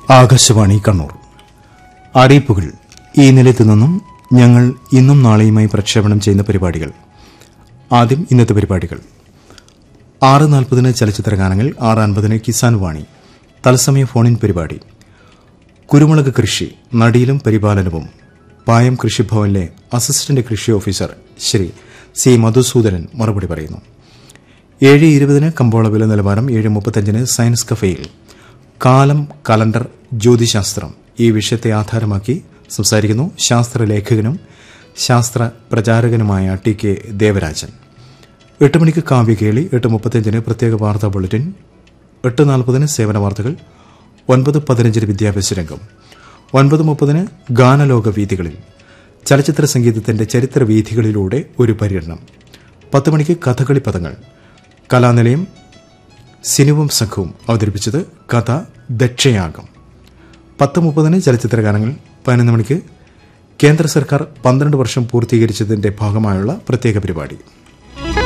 ആകാശവാണി കണ്ണൂർ അറിയിപ്പുകൾ ഈ നിലയത്തു നിന്നും ഞങ്ങൾ ഇന്നും നാളെയുമായി പ്രക്ഷേപണം ചെയ്യുന്ന പരിപാടികൾ ആദ്യം ഇന്നത്തെ പരിപാടികൾ ആറ് നാൽപ്പതിന് ചലച്ചിത്ര ഗാനങ്ങൾ ആറ് അൻപതിന് കിസാൻ വാണി തത്സമയ ഫോണിൻ പരിപാടി കുരുമുളക് കൃഷി നടിയിലും പരിപാലനവും പായം കൃഷിഭവനിലെ അസിസ്റ്റന്റ് കൃഷി ഓഫീസർ ശ്രീ സി മധുസൂദനൻ മറുപടി പറയുന്നു ഏഴ് ഇരുപതിന് കമ്പോള വില നിലവാരം ഏഴ് മുപ്പത്തഞ്ചിന് സയൻസ് കഫേയിൽ കാലം കലണ്ടർ ജ്യോതിശാസ്ത്രം ഈ വിഷയത്തെ ആധാരമാക്കി സംസാരിക്കുന്നു ശാസ്ത്രലേഖകനും ശാസ്ത്ര പ്രചാരകനുമായ ടി കെ ദേവരാജൻ എട്ട് മണിക്ക് കാവ്യകേളി എട്ട് മുപ്പത്തിയഞ്ചിന് പ്രത്യേക വാർത്താ ബുള്ളറ്റിൻ എട്ട് നാൽപ്പതിന് സേവന വാർത്തകൾ ഒൻപത് പതിനഞ്ചിന് വിദ്യാഭ്യാസ രംഗം ഒൻപത് മുപ്പതിന് ഗാനലോക വീഥികളിൽ ചലച്ചിത്ര സംഗീതത്തിന്റെ ചരിത്ര വീഥികളിലൂടെ ഒരു പര്യടനം പത്ത് മണിക്ക് കഥകളി പദങ്ങൾ കലാനിലയം സിനിമം സംഘവും അവതരിപ്പിച്ചത് കഥ ദക്ഷയാഗം പത്ത് മുപ്പതിന് ചലച്ചിത്ര ഗാനങ്ങൾ പതിനൊന്ന് മണിക്ക് കേന്ദ്ര സർക്കാർ പന്ത്രണ്ട് വർഷം പൂർത്തീകരിച്ചതിന്റെ ഭാഗമായുള്ള പ്രത്യേക പരിപാടി